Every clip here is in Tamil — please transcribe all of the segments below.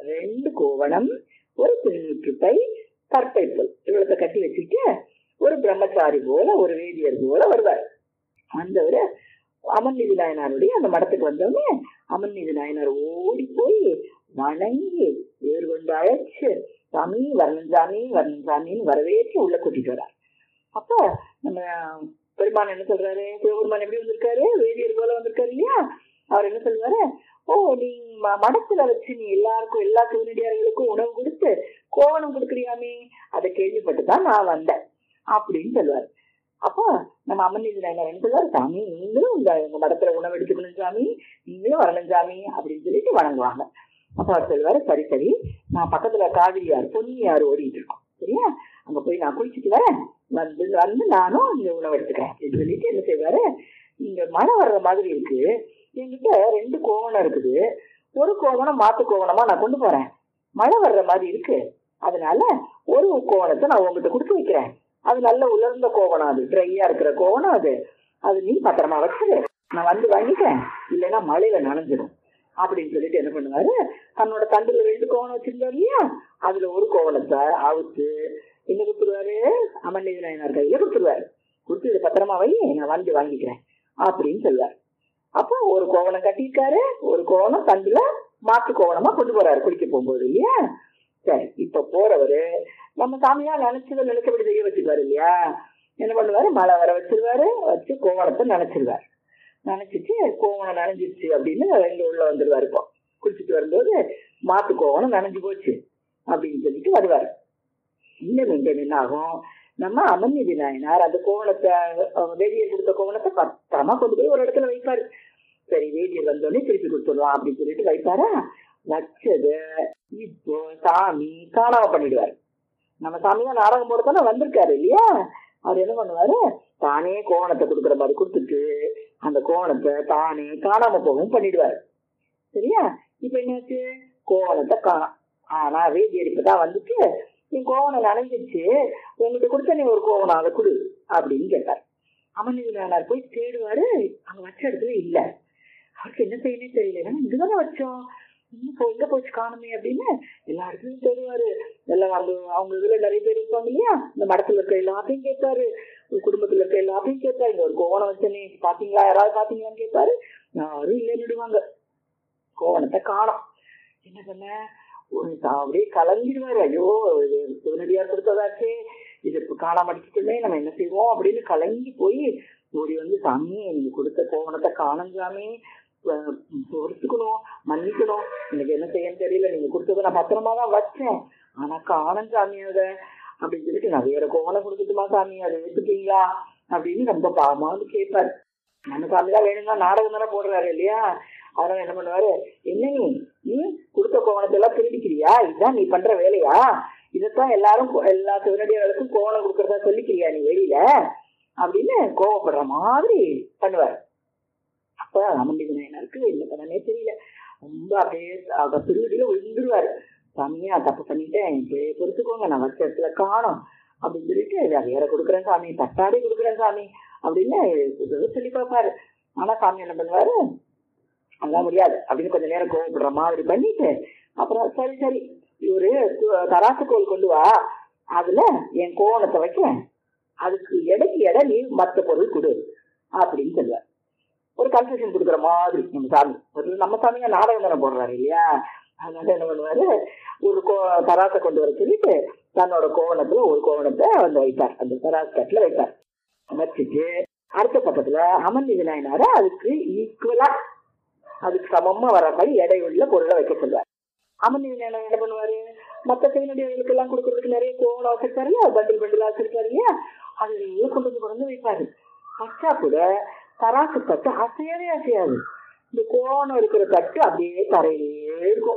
ரெண்டு கோவணம் ஒரு திருநூற்றுப்பை கற்பை புல் இவ்வளத்தை கட்டி வச்சுட்டு ஒரு பிரம்மச்சாரி போல ஒரு வேதியர் போல வருவார் வந்தவர் அமர்நீதி நாயனாருடைய அந்த மடத்துக்கு வந்தோடனே அமர்நீதி நாயனார் ஓடி போய் வணங்கி வேறு கொண்டு அழைச்சு சாமி வரணும் சாமி வரணும் சாமின்னு வரவேற்று உள்ள கூட்டிட்டு வரார் அப்ப நம்ம பெருமான் என்ன சொல்றாரு சிவபெருமான் எப்படி வந்திருக்காரு வேதியர் போல வந்திருக்காரு இல்லையா அவர் என்ன சொல்லுவாரு ஓ நீ ம- மடத்துல வச்சு நீ எல்லாருக்கும் எல்லா சிவனடியார்களுக்கும் உணவு கொடுத்து கோவணம் கொடுக்குறியாமே அதை கேள்விப்பட்டு தான் நான் வந்தேன் அப்படின்னு சொல்லுவார் அப்போ நம்ம அமர்நீதி நாயனர் என்ன சொல்லுவாரு சாமி நீங்களும் இந்த உங்க மடத்துல உணவு எடுத்துக்கணும் சாமி நீங்களும் வரணும் சாமி அப்படின்னு சொல்லிட்டு வணங்குவாங்க அப்ப அவர் சொல்லுவாரு சரி சரி நான் பக்கத்துல காவிரி ஆறு பொன்னி ஆறு ஓடிட்டு இருக்கோம் சரியா அங்க போய் நான் குளிச்சுட்டு வரேன் வந்து வந்து நானும் இங்க உணவு எடுத்துக்கிறேன் அப்படின்னு சொல்லிட்டு என்ன செய்வாரு இங்க மழை வர்ற மாதிரி இருக்கு என்கிட்ட ரெண்டு கோவணம் இருக்குது ஒரு கோவணம் மாத்து கோவணமா நான் கொண்டு போறேன் மழை வர்ற மாதிரி இருக்கு அதனால ஒரு கோவணத்தை நான் உங்ககிட்ட கொடுத்து வைக்கிறேன் அது நல்ல உலர்ந்த கோவணம் அது ட்ரையா இருக்கிற கோவணம் அது அது நீ பத்திரமா வச்சுரு நான் வந்து வாங்கிக்கிறேன் இல்லைன்னா மழையில நனைஞ்சிடும் அப்படின்னு சொல்லிட்டு என்ன பண்ணுவாரு தன்னோட தண்டுல ரெண்டு கோவணம் வச்சிருந்தாரு இல்லையா அதுல ஒரு கோவணத்தை அவுத்து என்ன கொடுத்துருவாரு அமர்நீதி நாயனார் கையில கொடுத்துருவாரு கொடுத்து இதை பத்திரமா வை நான் வந்து வாங்கிக்கிறேன் அப்படின்னு சொல்லுவார் அப்போ ஒரு கோவணம் கட்டியிருக்காரு ஒரு கோவணம் தண்டுல மாத்து கோவணமா கொண்டு போறாரு குளிக்க போகும்போது இல்லையா சரி இப்ப போறவரு நம்ம சாமியா நினைச்சதை நினைச்சபடி செய்ய வச்சிருவாரு இல்லையா என்ன பண்ணுவாரு மழை வர வச்சிருவாரு வச்சு கோவணத்தை நினைச்சிருவாரு நினைச்சிட்டு கோவணம் நனைஞ்சிருச்சு அப்படின்னு இங்க உள்ள வந்துருவாரு இப்போ குளிச்சுட்டு வரும்போது மாத்து கோவணம் நனைஞ்சு போச்சு அப்படின்னு சொல்லிட்டு வருவாரு இன்னும் இங்க என்ன ஆகும் நம்ம அமர்நீதி நாயனார் அந்த கோவணத்தை அஹ், வேதியர் கொடுத்த கோவணத்தை பத்திரமா கொண்டு போய் ஒரு இடத்துல வைப்பாரு சரி வேதியர் வந்தோடனே திருப்பி கொடுத்துடலாம் அப்படின்னு சொல்லிட்டு வைப்பாரா வச்சது இப்போ சாமி காணாம பண்ணிடுவாரு நம்ம சாமி தான் நாடகம் போடத்தானே வந்திருக்காரு இல்லையா அவர் என்ன பண்ணுவாரு தானே கோவணத்தை கொடுக்குற மாதிரி கொடுத்துட்டு அந்த கோவணத்தை தானே காணாம போகவும் பண்ணிடுவாரு சரியா இப்ப என்னாச்சு கோவணத்தை காணோம் ஆனா வேதியர் இப்பதான் வந்துட்டு என் கோவணம் நனைஞ்சிச்சு உங்ககிட்ட கொடுத்த நீ ஒரு கோவணம் அதை கொடு அப்படின்னு கேட்டார் அமர்நீதி நாயனார் போய் தேடுவாரு அங்க வச்ச இடத்துல இல்ல அவருக்கு என்ன செய்யணும் தெரியல ஏன்னா இங்கதானே வச்சோம் இன்னும் போ எங்க போச்சு காணுமே அப்படின்னு எல்லா இடத்துலயும் தேடுவாரு எல்லாம் அவங்க அவங்க இதுல நிறைய பேர் இருப்பாங்க இல்லையா இந்த மடத்துல இருக்க எல்லாத்தையும் கேட்பாரு உங்க குடும்பத்துல இருக்க எல்லாத்தையும் கேட்பாரு இங்க ஒரு கோவணம் வச்சனே பாத்தீங்களா யாராவது பாத்தீங்களான்னு கேட்பாரு யாரும் இல்லைன்னு விடுவாங்க கோவணத்தை காணோம் என்ன பண்ண ஒரு சா- அப்படியே கலங்கிடுவாரு ஐயோ இது சிவனடியார் கொடுத்ததாச்சே இது இப்ப காணாம அடிச்சுட்டுமே நம்ம என்ன செய்வோம் அப்படின்னு கலங்கி போய் ஓடி வந்து சாமி நீங்க கொடுத்த கோவணத்தை காணும் சாமி அஹ் பொறுத்துக்கணும் மன்னிக்கணும் எனக்கு என்ன செய்யன்னு தெரியல நீங்க கொடுத்ததை நான் பத்திரமா தான் வச்சேன் ஆனா காணும் சாமி அதை அப்படின்னு சொல்லிட்டு நான் வேற கோவணம் கொடுக்கட்டுமா சாமி அதை எடுத்துப்பீங்களா அப்படின்னு ரொம்ப பாவமா வந்து கேட்பாரு நம்ம சாமி தான் வேணும்னா நாடகம் தானே போடுறாரு இல்லையா அதனால என்ன பண்ணுவாரு என்ன நீ நீ கொடுத்த கோவணத்தை எல்லாம் திருடிக்கிறியா இதுதான் நீ பண்ற வேலையா இதைத்தான் எல்லாரும் கோ- எல்லா சிவனடியார்களுக்கும் கோவணம் கொடுக்கறதா சொல்லிக்கிறியா நீ வெளியில அப்படின்னு கோவப்படுற மாதிரி பண்ணுவார் அப்ப அமர்ந்தீதி நாயனாருக்கு என்ன பண்ணனே தெரியல ரொம்ப அப்படியே அவ திருவடியில விழுந்துருவாரு சாமியா தப்பு பண்ணிட்டேன் இப்ப பொறுத்துக்கோங்க நான் வச்ச இடத்துல காணும் அப்படின்னு சொல்லிட்டு "இதை வேற கொடுக்குறேன் சாமி தட்டாடி கொடுக்குறேன் சாமி அப்படின்னு ஏதோ சொல்லி பார்ப்பாரு ஆனா சாமி என்ன பண்ணுவாரு அதெல்லாம் முடியாது அப்படின்னு கொஞ்ச நேரம் கோவப்படுற மாதிரி பண்ணிட்டு அப்புறம் சரி சரி ஒரு து- தராசு கோல் கொண்டு வா அதுல என் கோவணத்தை வைக்கிறேன் அதுக்கு எடைக்கு எடை நீ மத்த பொருள் கொடு அப்படின்னு சொல்லுவார் ஒரு கன்செஷன் கொடுக்குற மாதிரி நம்ம சாமி ஒரு நம்ம சாமிங்க நாடகம் தானே போடுறாரு இல்லையா அதனால என்ன பண்ணுவாரு ஒரு கோ தராசை கொண்டு வர சொல்லிட்டு தன்னோட கோவணத்துல ஒரு கோவணத்தை வந்து வைப்பார் அந்த தராசு கட்டில வைப்பார் வச்சுட்டு அடுத்த பக்கத்துல அமர்நீதி நாயனார அதுக்கு ஈக்குவலா அதுக்கு சமமா வர மாதிரி எடையுள்ள பொருளை வைக்க சொல்லுவார் அமர்நீதி நாயனார் என்ன பண்ணுவாரு மத்த செய்திகளுக்கு எல்லாம் கொடுக்கறதுக்கு நிறைய கோவணம் வச்சிருக்காரு இல்லையா பண்டில் பண்டிலா வச்சிருக்காரு இல்லையா அதுலயே கொண்டு வந்து கொண்டு வந்து வைப்பாரு வச்சா கூட தராசு தட்டு அசையவே அசையாது இந்த கோணம் இருக்கிற தட்டு அப்படியே தரையிலே இருக்கும்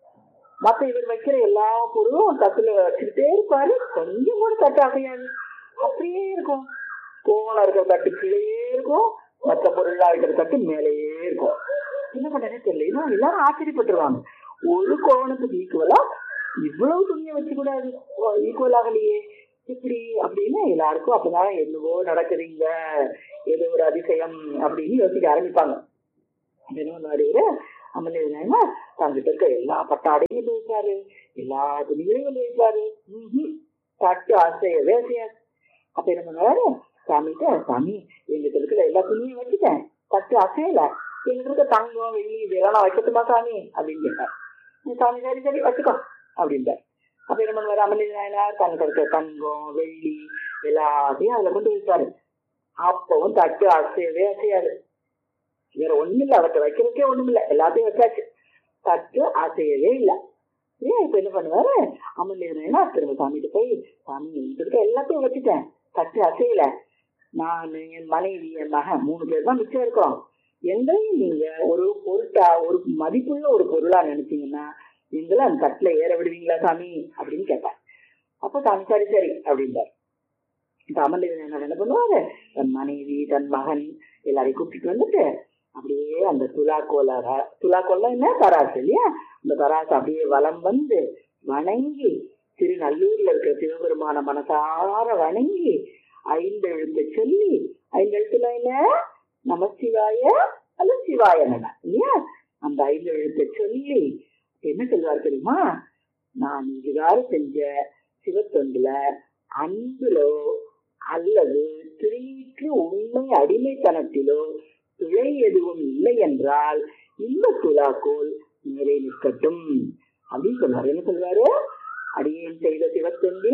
மத்த இவர் வைக்கிற எல்லா பொருளும் தட்டுல வச்சுக்கிட்டே இருப்பாரு கொஞ்சம் கூட தட்டு அசையாது அப்படியே இருக்கும் கோணம் இருக்கிற தட்டு கீழே இருக்கும் மத்த பொருளா இருக்கிற தட்டு மேலேயே இருக்கும் என்ன பண்ணனே தெரியல இன்னும் எல்லாரும் ஆச்சரியப்பட்டுருவாங்க ஒரு கோவணத்துக்கு ஈக்குவலா இவ்வளவு துணியை வச்சு கூட அது ஈக்குவல் ஆகலையே இப்படி அப்படின்னு எல்லாருக்கும் அப்பதான் என்னவோ நடக்குதுங்க ஏதோ ஒரு அதிசயம் அப்படின்னு யோசிக்க ஆரம்பிப்பாங்க என்ன பண்ணுவாரு இவரு? அமர்ந்தது நாயனார் தங்கிட்ட இருக்க எல்லா பட்டாடையும் கொண்டு வைப்பாரு எல்லா துணிகளையும் கொண்டு வைப்பாரு ம்ஹும். தட்டு அசையவே செய்யாது அப்ப என்ன பண்ணுவாரு சாமிகிட்ட சாமி எங்கிட்ட இருக்கிற எல்லா துணியும் வச்சுட்டேன் தட்டு அசையல எங்கிட்ட இருக்க தங்கம் வெள்ளி இதெல்லாம் நான் வைக்கட்டுமா சாமி அப்படின்னு கேட்டார் சாமி சரி சரி வச்சுக்கோ அப்படின்ட்டார் அப்ப என்ன பண்ணுவாரு அமர்ந்தது நாயனார் தங்கிட்ட இருக்க தங்கம் வெள்ளி எல்லாத்தையும் அதுல கொண்டு வைப்பாரு அப்பவும் தட்டு அசையவே அசையாது வேற ஒண்ணும் இல்ல அவற்றை வைக்கிறதுக்கே ஒண்ணும் இல்ல எல்லாத்தையும் வச்சாச்சு தட்டு அசையவே இல்ல ஏன் இப்ப என்ன பண்ணுவாரு அமர்ந்தா திரும்ப சாமிகிட்ட போய் சாமி என்கிட்ட இருக்க எல்லாத்தையும் வச்சுட்டேன் தட்டு அசையல நான் என் மனைவி என் மகன் மூணு பேர் தான் மிச்சம் இருக்கிறோம் எங்களையும் நீங்க ஒரு பொருட்டா ஒரு மதிப்புள்ள ஒரு பொருளா நினைச்சீங்கன்னா நீங்களும் அந்த தட்டுல ஏற விடுவீங்களா சாமி அப்படின்னு கேட்பேன் அப்ப சாமி சரி சரி அப்படின்றார் இப்ப அமர்ந்தீரன் என்ன பண்ணுவாரு தன் மனைவி தன் மகன் எல்லாரையும் கூப்பிட்டு வந்துட்டு அப்படியே அந்த துலாக்கோல துலாக்கோல்ல என்ன தராசு இல்லையா அந்த தராசு அப்படியே வலம் வந்து வணங்கி திருநல்லூர்ல இருக்கிற சிவபெருமான மனசார வணங்கி ஐந்து எழுத்து சொல்லி ஐந்து எழுத்துல என்ன நமசிவாய அல்ல சிவாய நம இல்லையா அந்த ஐந்து எழுத்தை சொல்லி என்ன சொல்வார் தெரியுமா நான் இதுகாறு செஞ்ச சிவத்தொண்டுல அன்புலோ அல்லது திருநீற்று உண்மை அடிமைத்தனத்திலோ பிழை எதுவும் இல்லை என்றால் இந்த துலாக்கோல் மேலே நிற்கட்டும் அப்படின்னு சொல்வாரு என்ன சொல்வாரு அடியேன் செய்த சிவத்தொண்டு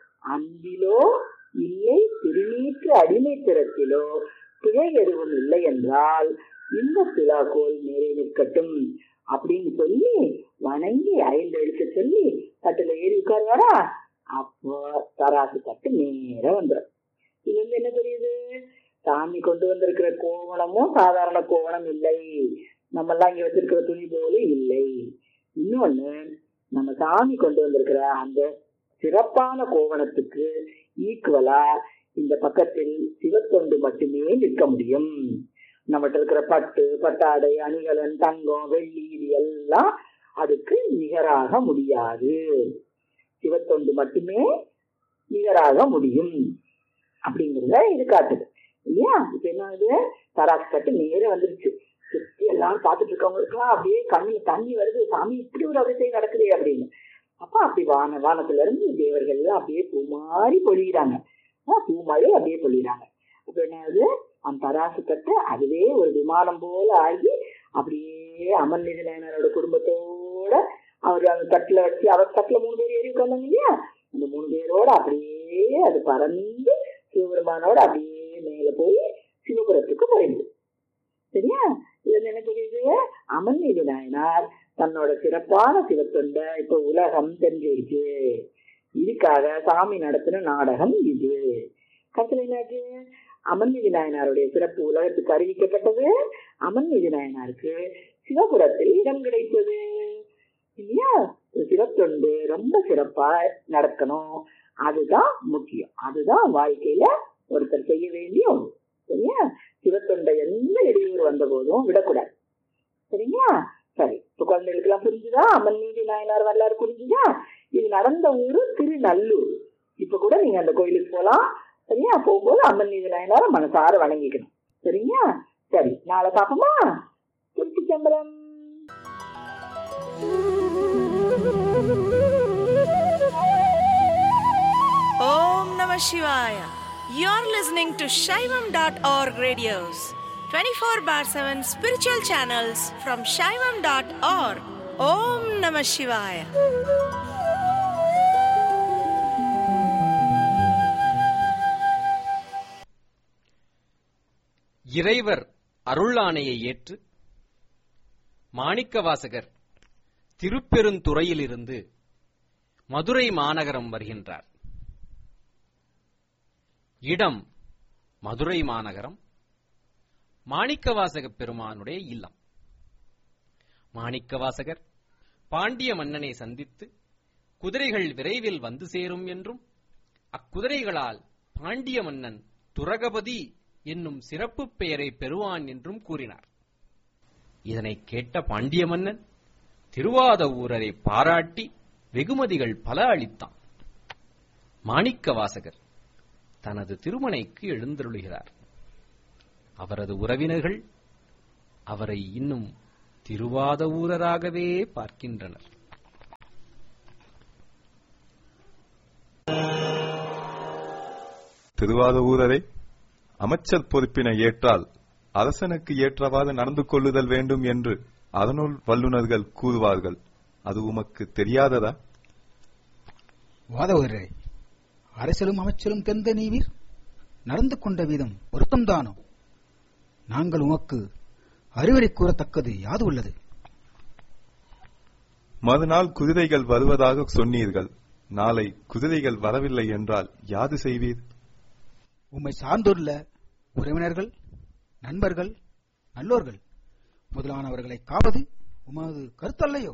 அன்பிலோ இல்லை திருநீற்று அடிமைத்தனத்திலோ பிழை எதுவும் இல்லை என்றால் இந்த துலாக்கோல் மேலே நிற்கட்டும் அப்படின்னு சொல்லி வணங்கி ஐந்து எழுத்து சொல்லி தட்டுல ஏறி உட்காருவாரா அப்போ தராசு தட்டு நேர வந்துடும் இது வந்து என்ன தெரியுது சாமி கொண்டு வந்திருக்கிற கோவணமும் சாதாரண கோவணம் இல்லை நம்ம எல்லாம் இங்க வச்சிருக்கிற துணி போல இல்லை இன்னொன்னு நம்ம சாமி கொண்டு வந்திருக்கிற அந்த சிறப்பான கோவணத்துக்கு ஈக்குவலா இந்த பக்கத்தில் சிவத்தொண்டு மட்டுமே நிற்க முடியும் நம்மகிட்ட இருக்கிற பட்டு பட்டாடை அணிகலன் தங்கம் வெள்ளி இது எல்லாம் அதுக்கு நிகராக முடியாது சிவத்தொண்டு மட்டுமே நிகராக முடியும் அப்படிங்கிறத இது காட்டுது இல்லையா இப்ப என்ன ஆகுது தராசு கட்டு நேரே வந்துருச்சு சுத்தி எல்லாம் பார்த்துட்டு இருக்கவங்களுக்குலாம் அப்படியே கண்ணுல தண்ணி வருது சாமி இப்படி ஒரு அதிசயம் நடக்குது அப்படின்னு அப்ப அப்படி வான வானத்துல இருந்து தேவர்கள் எல்லாம் அப்படியே பூமாரி பொழிகிறாங்க பூமழை அப்படியே பொழிகிறாங்க அப்ப என்ன ஆகுது அந்த தராசு கட்டு அதுவே ஒரு விமானம் போல ஆகி அப்படியே அமர்நிதி நாயனரோட குடும்பத்தோட அவர் அந்த தட்டுல வச்சு அவர் தட்டுல மூணு பேர் ஏறி உட்காந்தாங்க இல்லையா அந்த மூணு பேரோட அப்படியே அது பறந்து சிவபெருமானோட அப்படியே மேல போய் சிவபுரத்துக்கு மறைந்து சரியா இது என்ன தெரியுது அமர்நீதி நாயனார் தன்னோட சிறப்பான சிவத்தொண்ட இப்ப உலகம் தெரிஞ்சிருச்சு இதுக்காக சாமி நடத்தின நாடகம் இது கருத்துல என்னாச்சு அமர்நீதி நாயனாருடைய சிறப்பு உலகத்துக்கு அறிவிக்கப்பட்டது அமர்நீதி நாயனாருக்கு சிவபுரத்தில் இடம் கிடைத்தது இல்லையா சிவத்தொண்டு ரொம்ப சிறப்பா நடக்கணும் அதுதான் முக்கியம் அதுதான் வாழ்க்கையில ஒருத்தர் செய்ய வேண்டிய ஒன்று சரியா சிவத்தொண்டை எந்த இடையூறு வந்த போதும் விடக்கூடாது சரிங்களா சரி இப்ப குழந்தைகளுக்கு எல்லாம் புரிஞ்சுதா அம்மன் நீதி நாயனார் வரலாறு புரிஞ்சுதா இது நடந்த ஊரு திருநல்லூர் இப்ப கூட நீங்க அந்த கோயிலுக்கு போலாம் சரியா போகும்போது அம்மன் நீதி நாயனார மனசார வணங்கிக்கணும் சரிங்களா சரி நாளை பாப்போமா திருச்சி சம்பளம் Om Namah Shivaya. You're listening to Shaivam.org radios, 24 bar 7 spiritual channels from Shaivam.org. Om Namah Shivaya. இறைவர் அருளாணையை ஏற்று மாணிக்கவாசகர் திருப்பெருந்துறையிலிருந்து மதுரை மாநகரம் வருகின்றார் இடம் மதுரை மாநகரம் மாணிக்கவாசக பெருமானுடைய இல்லம் மாணிக்கவாசகர் பாண்டிய மன்னனை சந்தித்து குதிரைகள் விரைவில் வந்து சேரும் என்றும் அக்குதிரைகளால் பாண்டிய மன்னன் துரகபதி என்னும் சிறப்பு பெயரை பெறுவான் என்றும் கூறினார் இதனை கேட்ட பாண்டிய மன்னன் திருவாத ஊரரை பாராட்டி வெகுமதிகள் பல அளித்தான் மாணிக்க வாசகர் தனது திருமணைக்கு எழுந்தருளுகிறார் அவரது உறவினர்கள் அவரை இன்னும் திருவாதவூரராகவே பார்க்கின்றனர் திருவாதவூரரே அமைச்சர் பொறுப்பினை ஏற்றால் அரசனுக்கு ஏற்றவாறு நடந்து கொள்ளுதல் வேண்டும் என்று அதனுள் வல்லுநர்கள் கூறுவார்கள் அது உமக்கு தெரியாததா வாதவரே அரசலும் அமைச்சரும் தெந்த நீவீர் நடந்து கொண்ட விதம் பொருத்தம்தானோ நாங்கள் உமக்கு அறிவுரை கூறத்தக்கது யாது உள்ளது மறுநாள் குதிரைகள் வருவதாக சொன்னீர்கள் நாளை குதிரைகள் வரவில்லை என்றால் யாது செய்வீர் உம்மை சார்ந்துள்ள உறவினர்கள் நண்பர்கள் நல்லோர்கள் முதலானவர்களை காவது உமது கருத்தல்லையோ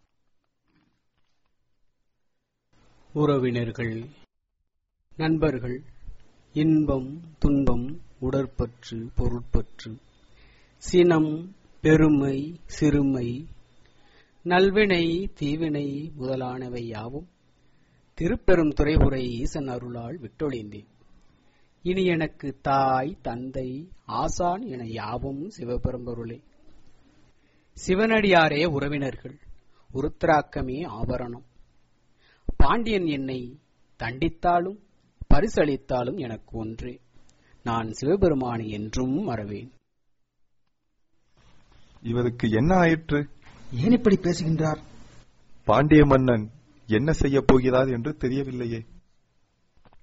உறவினர்கள் நண்பர்கள் இன்பம் துன்பம் உடற்பற்று பொருட்பற்று சினம் பெருமை சிறுமை நல்வினை தீவினை முதலானவை யாவும் திருப்பெரும் துறைபுரை ஈசன் அருளால் விட்டொழிந்தேன் இனி எனக்கு தாய் தந்தை ஆசான் என யாவும் சிவபெரும்பொருளே சிவனடியாரே உறவினர்கள் உருத்திராக்கமே ஆபரணம் பாண்டியன் என்னை தண்டித்தாலும் பரிசளித்தாலும் எனக்கு ஒன்றே நான் சிவபெருமானை என்றும் மறவேன் இவருக்கு என்ன ஆயிற்று ஏன் இப்படி பேசுகின்றார் பாண்டிய மன்னன் என்ன செய்யப் போகிறார் என்று தெரியவில்லையே